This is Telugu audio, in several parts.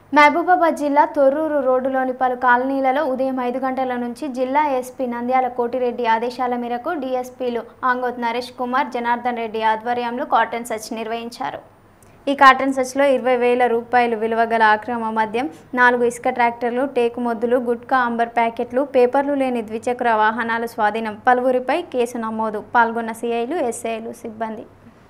మహబూబాబాద్ జిల్లా తొర్రూరు రోడ్డులోని పలు కాలనీలలో ఉదయం ఐదు గంటల నుంచి జిల్లా ఎస్పీ నంద్యాల కోటిరెడ్డి ఆదేశాల మేరకు డీఎస్పీలు ఆంగోత్ నరేష్ కుమార్ జనార్దన్ రెడ్డి ఆధ్వర్యంలో కాటన్ సర్చ్ నిర్వహించారు ఈ కాటన్ సర్చ్లో ఇరవై వేల రూపాయలు విలువ గల అక్రమ మద్యం నాలుగు ఇసుక ట్రాక్టర్లు టేకు మొద్దులు గుట్కా అంబర్ ప్యాకెట్లు పేపర్లు లేని ద్విచక్ర వాహనాలు స్వాధీనం పలువురిపై కేసు నమోదు పాల్గొన్న సిఐలు ఎస్ఐలు సిబ్బంది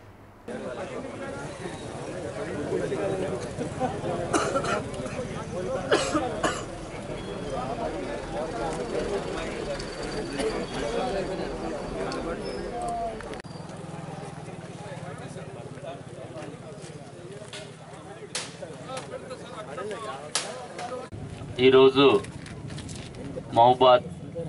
ఈరోజు మహబాద్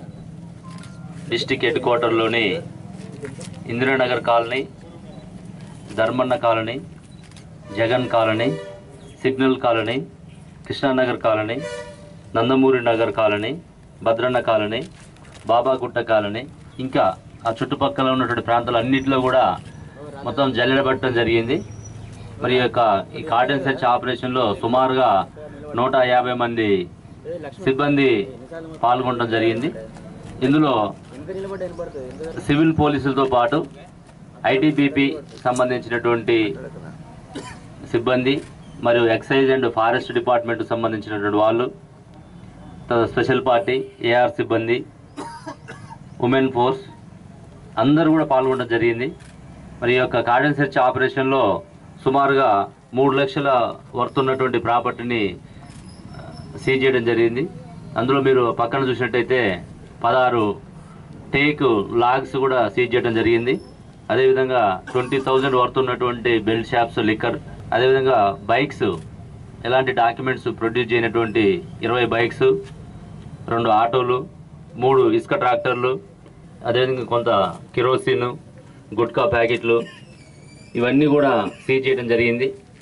డిస్టిక్ హెడ్ క్వార్టర్లోని Indiranagar colony Dharmanna colony Jagan colony signal colony Krishnanagar colony Nandamuri Nagar colony Bhadranna colony Babagutta colony ఇంకా ఆ చుట్టుపక్కల ఉన్నటువంటి ప్రాంతాలు అన్నింటిలో కూడా మొత్తం జల్లెడబట్టడం జరిగింది మరి ఈ యొక్క ఈ కార్డెన్ సెర్చ్ ఆపరేషన్లో సుమారుగా నూట యాభై మంది సిబ్బంది పాల్గొనడం జరిగింది ఇందులో సివిల్ పోలీసులతో పాటు ఐటీబీపీ సంబంధించినటువంటి సిబ్బంది మరియు ఎక్సైజ్ అండ్ ఫారెస్ట్ డిపార్ట్మెంట్ సంబంధించినటువంటి వాళ్ళు తర్వాత స్పెషల్ పార్టీ ఏఆర్ సిబ్బంది ఉమెన్ ఫోర్స్ అందరూ కూడా పాల్గొనడం జరిగింది మరి ఈ యొక్క కార్డెన్ సెర్చ్ ఆపరేషన్లో సుమారుగా మూడు లక్షల వర్త్ ఉన్నటువంటి ప్రాపర్టీని సీజ్ చేయడం జరిగింది అందులో మీరు పక్కన చూసినట్టయితే పదహారు టేక్ లాగ్స్ కూడా సీజ్ చేయడం జరిగింది అదేవిధంగా ట్వంటీ థౌజండ్ వర్త్ ఉన్నటువంటి బెల్ట్ షాప్స్ లిక్కర్ అదేవిధంగా బైక్స్ ఎలాంటి డాక్యుమెంట్స్ ప్రొడ్యూస్ చేయనటువంటి ఇరవై బైక్స్ రెండు ఆటోలు మూడు ఇసుక ట్రాక్టర్లు అదేవిధంగా కొంత కిరోసిన్ గుట్కా ప్యాకెట్లు ఇవన్నీ కూడా సీజ్ చేయడం జరిగింది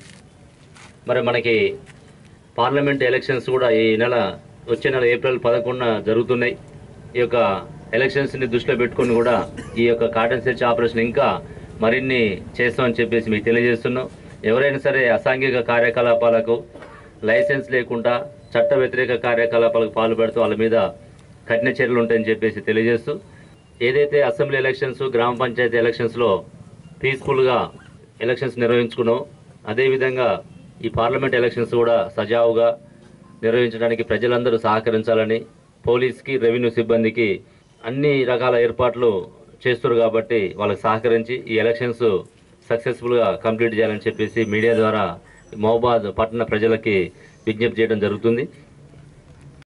మరి మనకి పార్లమెంట్ ఎలక్షన్స్ కూడా ఈ నెల వచ్చే నెల ఏప్రిల్ పదకొండున జరుగుతున్నాయి ఈ యొక్క ఎలక్షన్స్ని దృష్టిలో పెట్టుకొని కూడా ఈ యొక్క కాటన్ సెర్చ్ ఆపరేషన్ ఇంకా మరిన్ని చేస్తామని చెప్పేసి మీకు తెలియజేస్తున్నాం ఎవరైనా సరే అసాంఘిక కార్యకలాపాలకు లైసెన్స్ లేకుండా చట్ట వ్యతిరేక కార్యకలాపాలకు పాల్పడుతూ వాళ్ళ మీద కఠిన చర్యలు ఉంటాయని చెప్పేసి తెలియజేస్తూ ఏదైతే అసెంబ్లీ ఎలక్షన్స్ గ్రామ పంచాయతీ ఎలక్షన్స్లో పీస్ఫుల్గా ఎలక్షన్స్ నిర్వహించుకున్నాం అదేవిధంగా ఈ పార్లమెంట్ ఎలక్షన్స్ కూడా సజావుగా నిర్వహించడానికి ప్రజలందరూ సహకరించాలని పోలీస్కి రెవెన్యూ సిబ్బందికి అన్ని రకాల ఏర్పాట్లు చేస్తారు కాబట్టి వాళ్ళకి సహకరించి ఈ ఎలక్షన్స్ సక్సెస్ఫుల్గా కంప్లీట్ చేయాలని చెప్పేసి మీడియా ద్వారా మహబాద్ పట్టణ ప్రజలకి విజ్ఞప్తి చేయడం జరుగుతుంది